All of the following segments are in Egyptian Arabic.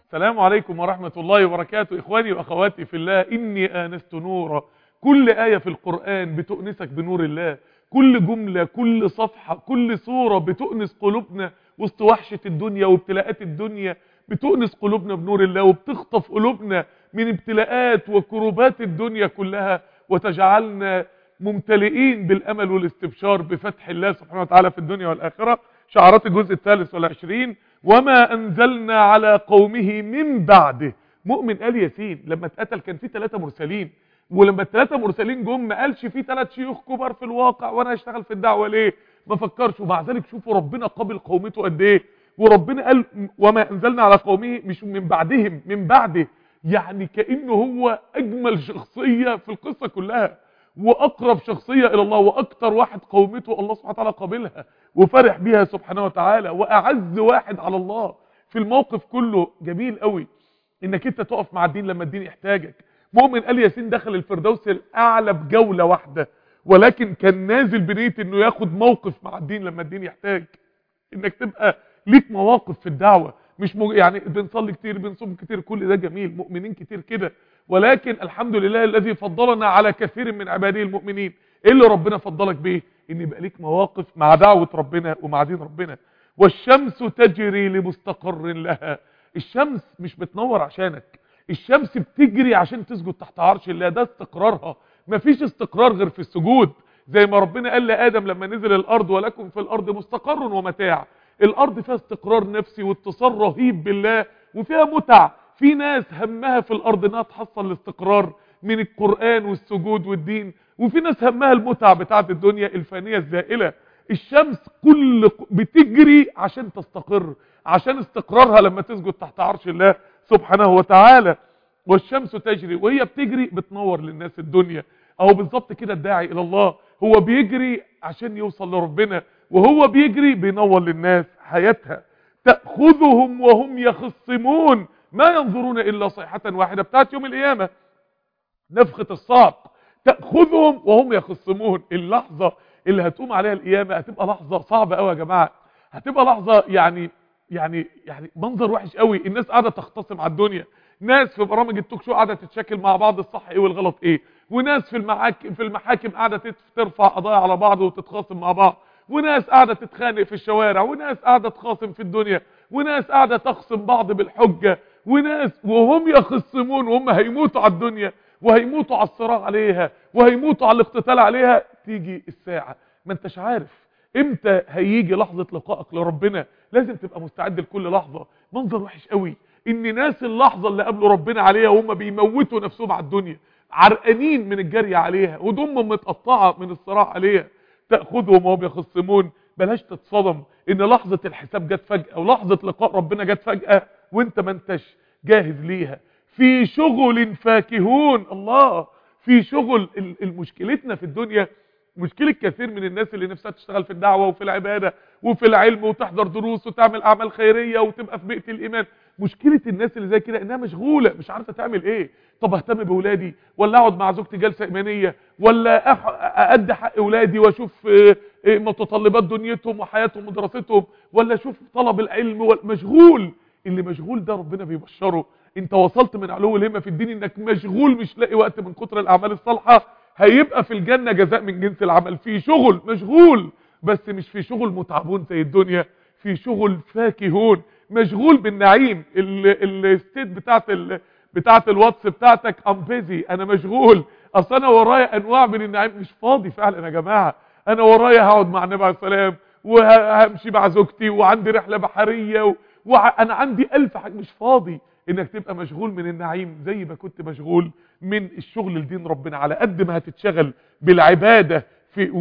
السلام عليكم ورحمة الله وبركاته إخواني وأخواتي في الله إني آنست نورا كل آية في القرآن بتؤنسك بنور الله كل جملة كل صفحة كل صورة بتؤنس قلوبنا وسط وحشة الدنيا وابتلاءات الدنيا بتؤنس قلوبنا بنور الله وبتخطف قلوبنا من ابتلاءات وكروبات الدنيا كلها وتجعلنا ممتلئين بالأمل والاستبشار بفتح الله سبحانه وتعالى في الدنيا والآخرة شعارات الجزء الثالث والعشرين وما أنزلنا على قومه من بعده مؤمن آل ياسين لما اتقتل كان في ثلاثة مرسلين ولما الثلاثة مرسلين جم ما قالش في ثلاث شيوخ كبار في الواقع وانا هشتغل في الدعوة ليه ما فكرش ومع ذلك شوفوا ربنا قابل قومته قد ايه وربنا قال وما انزلنا على قومه مش من بعدهم من بعده يعني كأنه هو اجمل شخصية في القصة كلها واقرب شخصية الى الله واكتر واحد قومته الله سبحانه وتعالى قابلها وفرح بيها سبحانه وتعالى واعز واحد على الله في الموقف كله جميل قوي انك انت تقف مع الدين لما الدين يحتاجك مؤمن آل ياسين دخل الفردوس الاعلى بجولة واحدة ولكن كان نازل بنية انه ياخد موقف مع الدين لما الدين يحتاج انك تبقى ليك مواقف في الدعوة مش مج... يعني بنصلي كتير بنصوم كتير كل ده جميل مؤمنين كتير كده ولكن الحمد لله الذي فضلنا على كثير من عباده المؤمنين ايه اللي ربنا فضلك بيه ان يبقى ليك مواقف مع دعوة ربنا ومع دين ربنا والشمس تجري لمستقر لها الشمس مش بتنور عشانك الشمس بتجري عشان تسجد تحت عرش الله ده استقرارها مفيش استقرار غير في السجود زي ما ربنا قال لآدم لما نزل الأرض ولكم في الأرض مستقر ومتاع الأرض فيها استقرار نفسي واتصال رهيب بالله وفيها متع في ناس همها في الأرض انها تحصل الاستقرار من القرآن والسجود والدين وفي ناس همها المتع بتاعت الدنيا الفانية الزائلة الشمس كل بتجري عشان تستقر عشان استقرارها لما تسجد تحت عرش الله سبحانه وتعالى والشمس تجري وهي بتجري بتنور للناس الدنيا اهو بالظبط كده الداعي الى الله هو بيجري عشان يوصل لربنا وهو بيجري بينور للناس حياتها تأخذهم وهم يخصمون ما ينظرون إلا صيحة واحدة بتاعت يوم القيامة نفخة الصعق تأخذهم وهم يخصمون اللحظة اللي هتقوم عليها القيامة هتبقى لحظة صعبة قوي يا جماعة هتبقى لحظة يعني يعني يعني منظر وحش قوي الناس قاعدة تختصم على الدنيا ناس في برامج التوك شو قاعدة تتشكل مع بعض الصح ايه والغلط ايه وناس في المحاكم في المحاكم قاعدة ترفع قضايا على بعض وتتخاصم مع بعض وناس قاعدة تتخانق في الشوارع وناس قاعدة تخاصم في الدنيا وناس قاعدة تخصم بعض بالحجة وناس وهم يخصمون وهم هيموتوا على الدنيا وهيموتوا على الصراع عليها وهيموتوا على الاقتتال عليها تيجي الساعة ما انتش عارف امتى هيجي لحظة لقائك لربنا لازم تبقى مستعد لكل لحظة منظر وحش قوي ان ناس اللحظة اللي قابلوا ربنا عليها وهم بيموتوا نفسهم على الدنيا عرقانين من الجري عليها هدومهم متقطعة من الصراع عليها تأخذهم وهم يخصمون بلاش تتصدم ان لحظة الحساب جت فجأة ولحظة لقاء ربنا جت فجأة وانت ما انتش جاهز ليها في شغل فاكهون الله في شغل المشكلتنا في الدنيا مشكلة كثير من الناس اللي نفسها تشتغل في الدعوة وفي العبادة وفي العلم وتحضر دروس وتعمل أعمال خيرية وتبقى في بيئة الإيمان مشكلة الناس اللي زي كده إنها مشغولة مش عارفة تعمل إيه طب اهتم بأولادي ولا أقعد مع زوجتي جلسة إيمانية ولا أدي حق أولادي وأشوف متطلبات دنيتهم وحياتهم ودراستهم ولا أشوف طلب العلم مشغول اللي مشغول ده ربنا بيبشره انت وصلت من علو الهمة في الدين انك مشغول مش لاقي وقت من كتر الأعمال الصالحة هيبقى في الجنة جزاء من جنس العمل في شغل مشغول بس مش في شغل متعبون زي الدنيا في شغل فاكهون مشغول بالنعيم الستيت بتاعت ال بتاعت الواتس بتاعتك ام بيزي انا مشغول اصل انا ورايا انواع من النعيم مش فاضي فعلا يا جماعه انا ورايا هقعد مع النبي عليه السلام وهمشي مع زوجتي وعندي رحله بحريه و... وانا عندي الف حاجه مش فاضي انك تبقى مشغول من النعيم زي ما كنت مشغول من الشغل لدين ربنا على قد ما هتتشغل بالعبادة في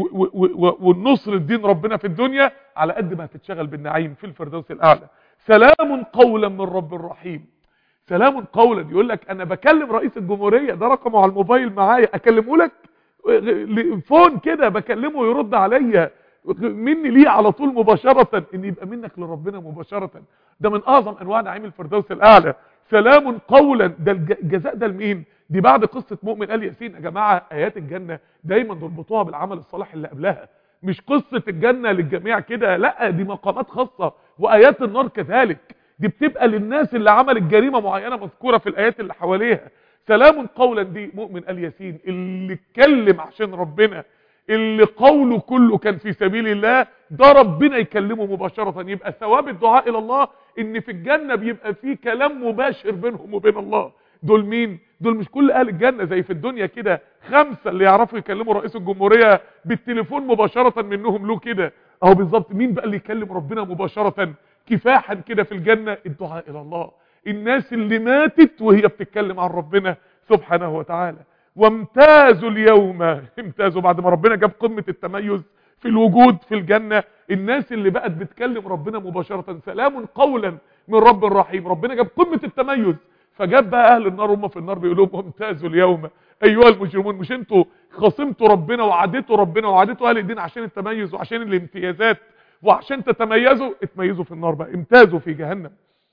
والنصر لدين ربنا في الدنيا على قد ما هتتشغل بالنعيم في الفردوس الاعلى سلام قولا من رب رحيم سلام قولا يقول لك انا بكلم رئيس الجمهورية ده رقمه على الموبايل معايا اكلمه لك فون كده بكلمه يرد عليا مني ليه على طول مباشرة ان يبقى منك لربنا مباشرة ده من اعظم انواع نعيم الفردوس الاعلى سلام قولا ده الجزاء ده لمين دي بعد قصة مؤمن آل ياسين يا جماعة ايات الجنة دايما نربطوها بالعمل الصالح اللي قبلها مش قصة الجنة للجميع كده لا دي مقامات خاصة وايات النار كذلك دي بتبقى للناس اللي عملت جريمة معينة مذكورة في الآيات اللي حواليها سلام قولا دي مؤمن الياسين اللي اتكلم عشان ربنا اللي قوله كله كان في سبيل الله ده ربنا يكلمه مباشرة يبقى ثواب الدعاء إلى الله إن في الجنة بيبقى فيه كلام مباشر بينهم وبين الله دول مين؟ دول مش كل أهل الجنة زي في الدنيا كده خمسة اللي يعرفوا يكلموا رئيس الجمهورية بالتليفون مباشرة منهم له كده أهو بالظبط مين بقى اللي يكلم ربنا مباشرة كفاحا كده في الجنة الدعاء إلى الله الناس اللي ماتت وهي بتتكلم عن ربنا سبحانه وتعالى وامتازوا اليوم امتازوا بعد ما ربنا جاب قمة التميز في الوجود في الجنة الناس اللي بقت بتكلم ربنا مباشرة سلام قولا من رب رحيم ربنا جاب قمة التميز فجاب بقى اهل النار هم في النار بيقولوا لهم امتازوا اليوم ايها المجرمون مش انتوا خصمتوا ربنا وعادتوا ربنا وعادتوا اهل الدين عشان التميز وعشان الامتيازات وعشان تتميزوا اتميزوا في النار بقى امتازوا في جهنم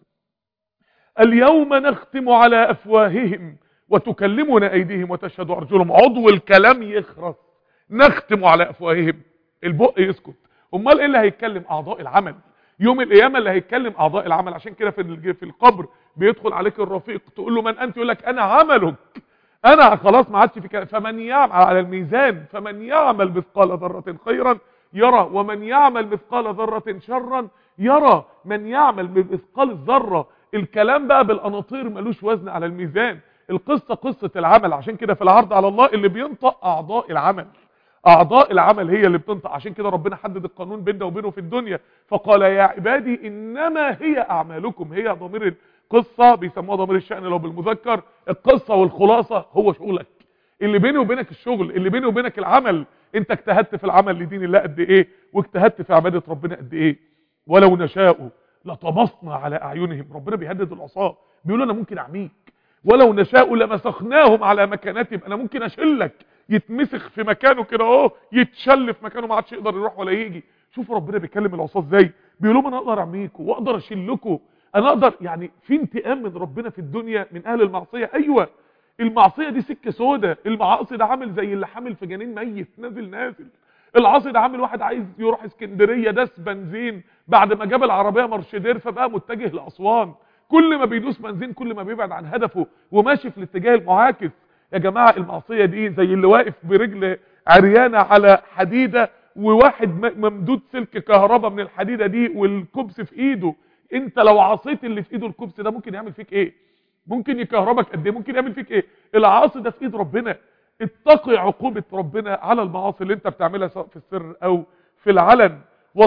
اليوم نختم على افواههم وتكلمنا ايديهم وتشهد ارجلهم عضو الكلام يخرس نختم على افواههم البق يسكت امال ايه اللي هيتكلم اعضاء العمل يوم القيامه اللي هيتكلم اعضاء العمل عشان كده في في القبر بيدخل عليك الرفيق تقول له من انت يقول لك انا عملك انا خلاص ما عادش في كلام فمن يعمل على الميزان فمن يعمل مثقال ذره خيرا يرى ومن يعمل مثقال ذره شرا يرى من يعمل بمثقال الذره الكلام بقى بالقناطير ملوش وزن على الميزان القصة قصة العمل عشان كده في العرض على الله اللي بينطق أعضاء العمل أعضاء العمل هي اللي بتنطق عشان كده ربنا حدد القانون بيننا وبينه في الدنيا فقال يا عبادي إنما هي أعمالكم هي ضمير القصة بيسموها ضمير الشأن لو بالمذكر القصة والخلاصة هو شغلك اللي بيني وبينك الشغل اللي بيني وبينك العمل انت اجتهدت في العمل لدين الله قد ايه واجتهدت في عبادة ربنا قد ايه ولو نشاء لطمسنا على اعينهم ربنا بيهدد العصاه بيقول انا ممكن اعميك ولو نشاء لمسخناهم على مكانتهم انا ممكن اشلك يتمسخ في مكانه كده اهو يتشل في مكانه ما عادش يقدر يروح ولا يجي شوفوا ربنا بيكلم العصاه ازاي بيقول لهم انا اقدر اعميكم واقدر اشلكم انا اقدر يعني في انتقام من ربنا في الدنيا من اهل المعصيه ايوه المعصيه دي سكه سودة المعاصي ده عامل زي اللي حامل في جنين ميت نازل نازل العاصي ده عامل واحد عايز يروح اسكندريه داس بنزين بعد ما جاب العربيه مرشدير فبقى متجه لاسوان كل ما بيدوس بنزين كل ما بيبعد عن هدفه وماشي في الاتجاه المعاكس يا جماعه المعصيه دي زي اللي واقف برجل عريانه على حديده وواحد ممدود سلك كهرباء من الحديده دي والكبس في ايده انت لو عصيت اللي في ايده الكبس ده ممكن يعمل فيك ايه ممكن يكهربك قد ايه ممكن يعمل فيك ايه العاصي ده في ايد ربنا اتقي عقوبه ربنا على المعاصي اللي انت بتعملها سواء في السر او في العلن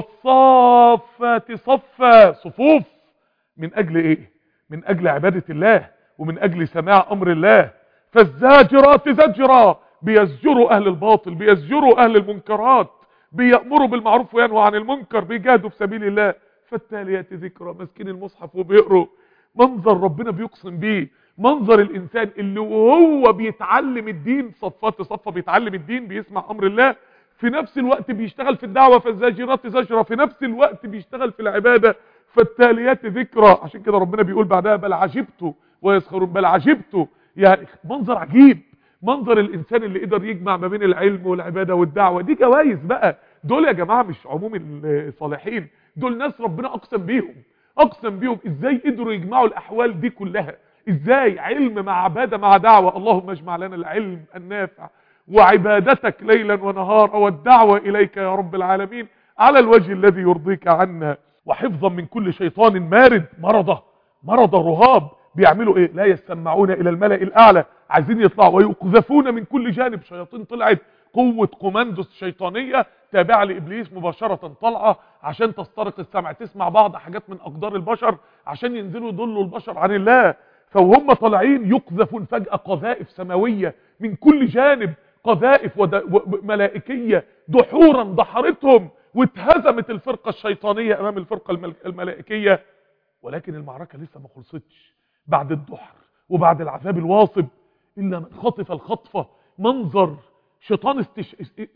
والصافات صفا صفوف من اجل ايه من اجل عبادة الله ومن اجل سماع امر الله فالزاجرات زجرا بيزجروا اهل الباطل بيزجروا اهل المنكرات بيأمروا بالمعروف وينهوا عن المنكر بيجاهدوا في سبيل الله فالتاليات ذكرى ماسكين المصحف وبيقروا منظر ربنا بيقسم بيه منظر الانسان اللي وهو بيتعلم الدين صفات صفة بيتعلم الدين بيسمع امر الله في نفس الوقت بيشتغل في الدعوة فالزاجرات زجرة في نفس الوقت بيشتغل في العبادة فالتاليات ذكرى عشان كده ربنا بيقول بعدها بل عجبت ويسخرون بل عجبت يعني منظر عجيب منظر الانسان اللي قدر يجمع ما بين العلم والعبادة والدعوة دي جوائز بقى دول يا جماعة مش عموم الصالحين دول ناس ربنا اقسم بيهم اقسم بيهم ازاي قدروا يجمعوا الاحوال دي كلها ازاي علم مع عبادة مع دعوة اللهم اجمع لنا العلم النافع وعبادتك ليلا ونهارا والدعوة اليك يا رب العالمين على الوجه الذي يرضيك عنا وحفظا من كل شيطان مارد مرضه مرضه رهاب بيعملوا ايه لا يستمعون الى الملأ الاعلى عايزين يطلعوا ويقذفون من كل جانب شياطين طلعت قوة كوماندوس شيطانية تابعة لإبليس مباشرة طالعة عشان تسترق السمع تسمع بعض حاجات من أقدار البشر عشان ينزلوا يضلوا البشر عن الله فوهم طالعين يقذفون فجأة قذائف سماوية من كل جانب قذائف ملائكية دحورا دحرتهم واتهزمت الفرقة الشيطانية امام الفرقة الملائكية ولكن المعركة لسه ما خلصتش بعد الدحر وبعد العذاب الواصب الا من خطف الخطفة منظر شيطان استش...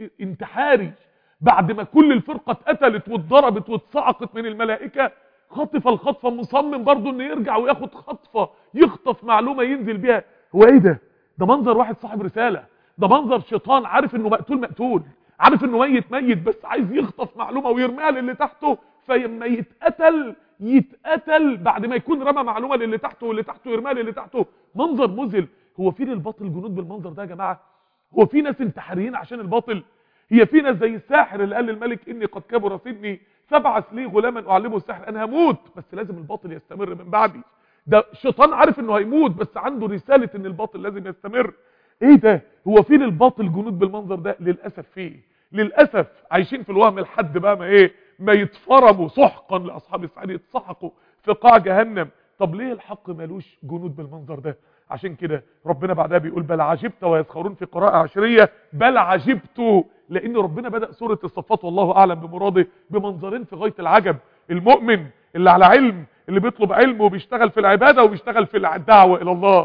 انتحاري بعد ما كل الفرقة اتقتلت واتضربت واتصعقت من الملائكة خطف الخطفة مصمم برضه انه يرجع وياخد خطفة يخطف معلومة ينزل بيها هو ايه ده ده منظر واحد صاحب رسالة ده منظر شيطان عارف انه مقتول مقتول عارف انه ميت ميت بس عايز يخطف معلومة ويرميها للي تحته فلما يتقتل يتقتل بعد ما يكون رمى معلومه للي تحته واللي تحته يرميها للي تحته منظر مذهل هو في للباطل جنود بالمنظر ده يا جماعه هو في ناس انتحاريين عشان الباطل هي في ناس زي الساحر اللي قال للملك اني قد كبر سني فابعث لي غلاما اعلمه السحر انا هموت بس لازم الباطل يستمر من بعدي ده الشيطان عارف انه هيموت بس عنده رساله ان الباطل لازم يستمر ايه ده هو في للباطل جنود بالمنظر ده للاسف فيه للاسف عايشين في الوهم لحد بقى ما ايه ما يتفرموا سحقا لاصحاب السعير يتسحقوا في قاع جهنم طب ليه الحق مالوش جنود بالمنظر ده عشان كده ربنا بعدها بيقول بل عجبت ويسخرون في قراءة عشرية بل عجبت لان ربنا بدأ سورة الصفات والله اعلم بمراده بمنظرين في غاية العجب المؤمن اللي على علم اللي بيطلب علم وبيشتغل في العبادة وبيشتغل في الدعوة الى الله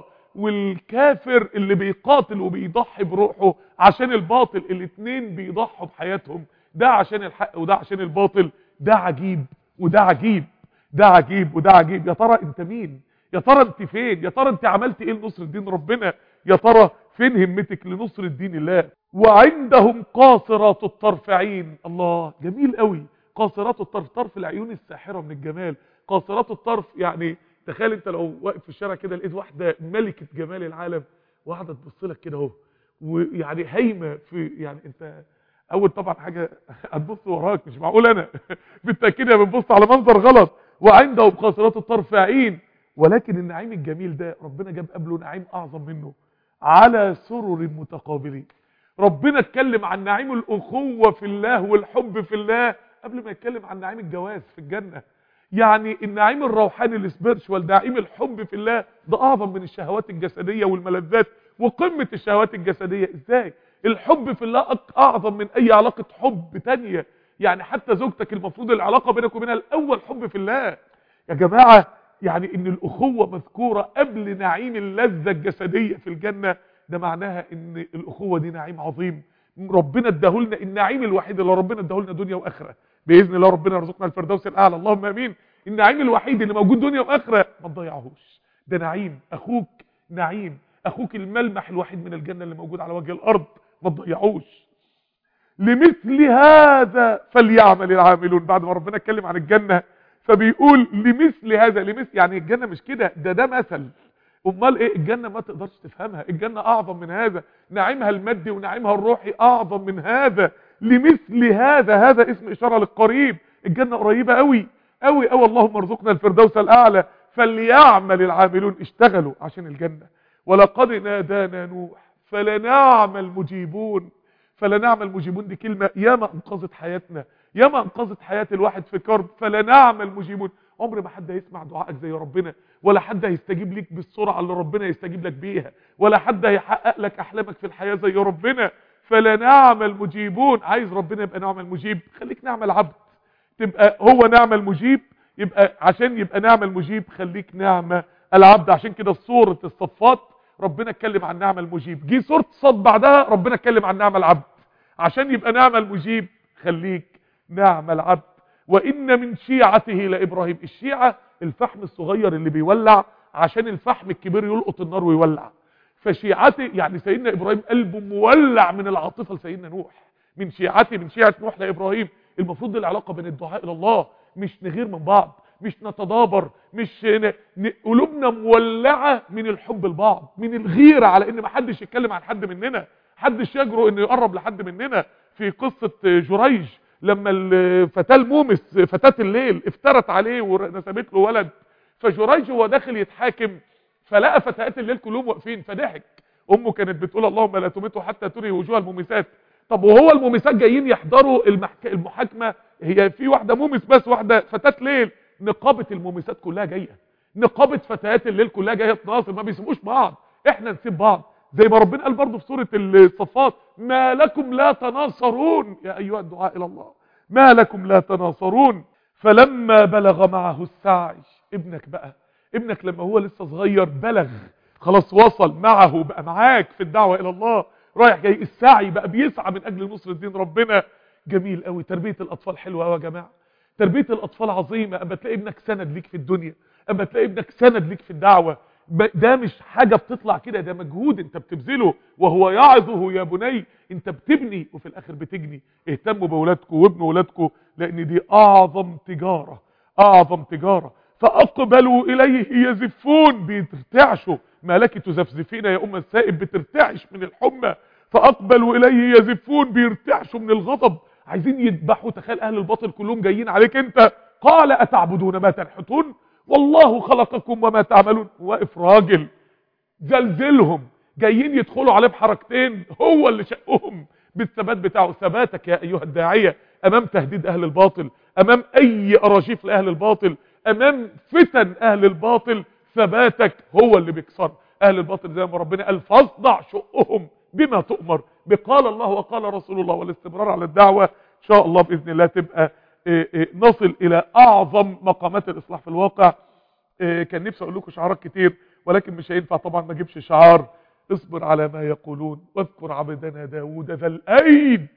والكافر اللي بيقاتل وبيضحي بروحه عشان الباطل الاتنين بيضحوا بحياتهم ده عشان الحق وده عشان الباطل ده عجيب وده عجيب ده عجيب وده عجيب يا ترى انت مين يا ترى انت فين يا ترى انت عملت ايه لنصر دين ربنا يا ترى فين همتك لنصر دين الله وعندهم قاصرات الطرف عين الله جميل قوي قاصرات الطرف طرف العيون الساحرة من الجمال قاصرات الطرف يعني تخيل انت لو واقف في الشارع كده لقيت واحدة ملكة جمال العالم واحدة تبص لك كده اهو ويعني هايمة في يعني انت اول طبعا حاجة هتبص وراك مش معقول انا بالتأكيد بنبص على منظر غلط وعندهم قاصرات الطرف عين ولكن النعيم الجميل ده ربنا جاب قبله نعيم اعظم منه على سرر متقابلين ربنا اتكلم عن نعيم الاخوة في الله والحب في الله قبل ما يتكلم عن نعيم الجواز في الجنة يعني النعيم الروحاني السبيرشوال نعيم الحب في الله ده اعظم من الشهوات الجسدية والملذات وقمة الشهوات الجسدية ازاي الحب في الله اعظم من اي علاقة حب تانية يعني حتى زوجتك المفروض العلاقة بينك وبينها الاول حب في الله يا جماعة يعني ان الاخوة مذكورة قبل نعيم اللذة الجسدية في الجنة ده معناها ان الاخوة دي نعيم عظيم ربنا اداهولنا النعيم الوحيد اللي ربنا اداهولنا دنيا واخرة باذن الله ربنا يرزقنا الفردوس الاعلى اللهم امين النعيم الوحيد اللي موجود دنيا واخرة ما تضيعهوش ده نعيم اخوك نعيم اخوك الملمح الوحيد من الجنة اللي موجود على وجه الارض ما تضيعوش لمثل هذا فليعمل العاملون بعد ما ربنا اتكلم عن الجنة فبيقول لمثل هذا لمثل يعني الجنة مش كده ده ده مثل امال ايه الجنة ما تقدرش تفهمها الجنة اعظم من هذا نعيمها المادي ونعيمها الروحي اعظم من هذا لمثل هذا هذا اسم اشارة للقريب الجنة قريبة قوي قوي قوي اللهم ارزقنا الفردوس الاعلى فليعمل العاملون اشتغلوا عشان الجنة ولقد نادانا نوح فلنعمل مجيبون فلنعمل مجيبون دي كلمة ياما انقذت حياتنا ياما انقذت حياة الواحد في كرب فلنعمل مجيبون عمر ما حد هيسمع دعائك زي ربنا ولا حد هيستجيب ليك بالسرعة اللي ربنا يستجيب لك بيها ولا حد هيحقق لك احلامك في الحياة زي ربنا فلنعمل مجيبون عايز ربنا يبقى نعمل مجيب خليك نعمل عبد تبقى هو نعمل مجيب يبقى عشان يبقى نعمل مجيب خليك نعمة العبد عشان كده سورة الصفات ربنا اتكلم عن نعمة المجيب جه سورة صد بعدها ربنا اتكلم عن نعمة العبد عشان يبقى نعمة المجيب خليك نعمة العبد وإن من شيعته لإبراهيم الشيعة الفحم الصغير اللي بيولع عشان الفحم الكبير يلقط النار ويولع فشيعته يعني سيدنا إبراهيم قلبه مولع من العاطفة لسيدنا نوح من شيعته من شيعة نوح لإبراهيم المفروض العلاقة بين الدعاء إلى الله مش نغير من بعض مش نتدابر مش ن... ن... قلوبنا مولعة من الحب لبعض من الغيرة على ان محدش يتكلم عن حد مننا حدش يجرؤ انه يقرب لحد مننا في قصة جريج لما الفتاة المومس فتاة الليل افترت عليه ونسبت له ولد فجريج هو داخل يتحاكم فلقى فتيات الليل كلهم واقفين فضحك امه كانت بتقول اللهم لا تمته حتى تري وجوه المومسات طب وهو المومسات جايين يحضروا المحك... المحاكمة هي في واحدة مومس بس واحدة فتاة ليل نقابة المومسات كلها جاية نقابة فتيات الليل كلها جاية تناصر ما بيسيبوش بعض احنا نسيب بعض زي ما ربنا قال برضه في سورة الصفات ما لكم لا تناصرون يا أيها الدعاء إلى الله ما لكم لا تناصرون فلما بلغ معه السعي ابنك بقى ابنك لما هو لسه صغير بلغ خلاص وصل معه بقى معاك في الدعوة إلى الله رايح جاي السعي بقى بيسعى من أجل نصر الدين ربنا جميل قوي تربية الأطفال حلوة قوي يا جماعة تربية الأطفال عظيمة أما تلاقي ابنك سند ليك في الدنيا أما تلاقي ابنك سند ليك في الدعوة ده مش حاجة بتطلع كده ده مجهود انت بتبذله وهو يعظه يا بني انت بتبني وفي الاخر بتجني اهتموا بولادكم وابنوا ولادكم لان دي اعظم تجارة اعظم تجارة فاقبلوا اليه يزفون بيترتعشوا مالك تزفزفين يا ام السائب بترتعش من الحمى فاقبلوا اليه يزفون بيرتعشوا من الغضب عايزين يذبحوا تخيل اهل الباطل كلهم جايين عليك انت قال اتعبدون ما تنحتون والله خلقكم وما تعملون واقف راجل زلزلهم جايين يدخلوا عليه بحركتين هو اللي شقهم بالثبات بتاعه ثباتك يا ايها الداعيه امام تهديد اهل الباطل امام اي اراجيف لاهل الباطل امام فتن اهل الباطل ثباتك هو اللي بيكسر اهل الباطل زي ما ربنا قال فاصدع شقهم بما تؤمر بقال الله وقال رسول الله والاستمرار على الدعوه ان شاء الله باذن الله تبقى إيه إيه نصل الى اعظم مقامات الاصلاح في الواقع إيه كان نفسي اقول لكم شعارات كتير ولكن مش هينفع طبعا ما اجيبش شعار اصبر على ما يقولون واذكر عبدنا داود ذا الايد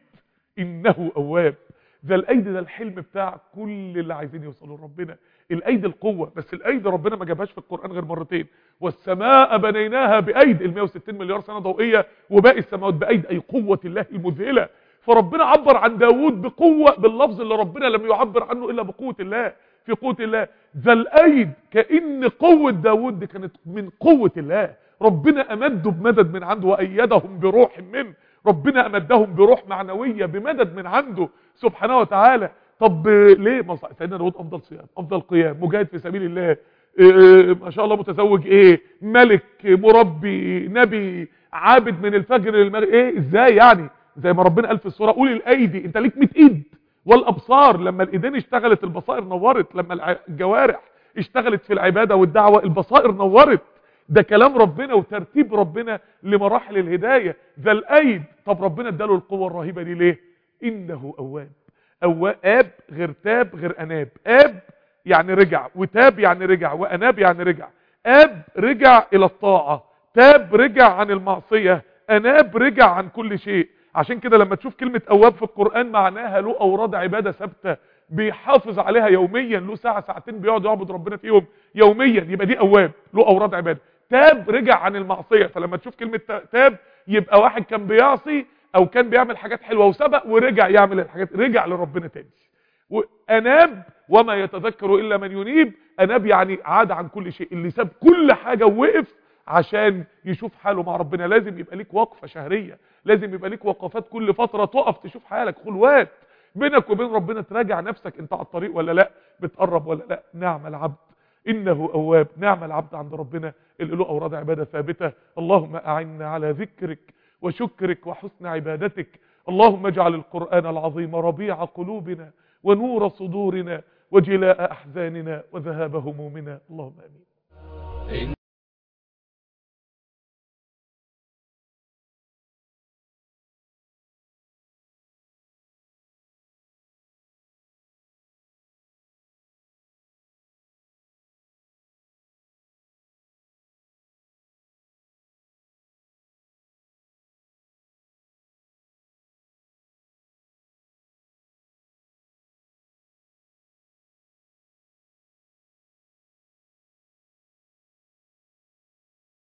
انه اواب ذا الايد ده الحلم بتاع كل اللي عايزين يوصلوا لربنا الايد القوه بس الايد ربنا ما جابهاش في القران غير مرتين والسماء بنيناها بايد ال 160 مليار سنه ضوئيه وباقي السماوات بايد اي قوه الله المذهله فربنا عبر عن داود بقوه باللفظ اللي ربنا لم يعبر عنه الا بقوه الله في قوه الله ذا الايد كان قوه داود دي كانت من قوه الله ربنا امده بمدد من عنده وايدهم بروح منه ربنا امدهم بروح معنويه بمدد من عنده سبحانه وتعالى طب ليه ما سيدنا داود افضل صيام افضل قيام مجاهد في سبيل الله إيه ما شاء الله متزوج ايه ملك مربي نبي عابد من الفجر للمغرب ايه ازاي يعني زي ما ربنا قال في السوره قول الايدي انت ليك 100 ايد والابصار لما الايدين اشتغلت البصائر نورت لما الجوارح اشتغلت في العباده والدعوه البصائر نورت ده كلام ربنا وترتيب ربنا لمراحل الهدايه ذا الايد طب ربنا اداله القوه الرهيبه دي ليه انه اواب اواب غير تاب غير اناب اب يعني رجع وتاب يعني رجع واناب يعني رجع اب رجع الى الطاعه تاب رجع عن المعصيه اناب رجع عن كل شيء عشان كده لما تشوف كلمه اواب في القران معناها له اوراد عباده ثابته بيحافظ عليها يوميا له ساعه ساعتين بيقعد يعبد ربنا فيهم يوميا يبقى دي اواب له اوراد عباده تاب رجع عن المعصيه فلما تشوف كلمه تاب يبقى واحد كان بيعصي او كان بيعمل حاجات حلوه وسبق ورجع يعمل الحاجات رجع لربنا تاني واناب وما يتذكر الا من ينيب اناب يعني عاد عن كل شيء اللي ساب كل حاجه ووقف عشان يشوف حاله مع ربنا لازم يبقى ليك وقفه شهريه لازم يبقى ليك وقفات كل فتره تقف تشوف حالك خلوات بينك وبين ربنا تراجع نفسك انت على الطريق ولا لا بتقرب ولا لا نعم العبد انه اواب نعم العبد عند ربنا اللي له اوراد عباده ثابته اللهم اعنا على ذكرك وشكرك وحسن عبادتك اللهم اجعل القران العظيم ربيع قلوبنا ونور صدورنا وجلاء احزاننا وذهاب همومنا اللهم امين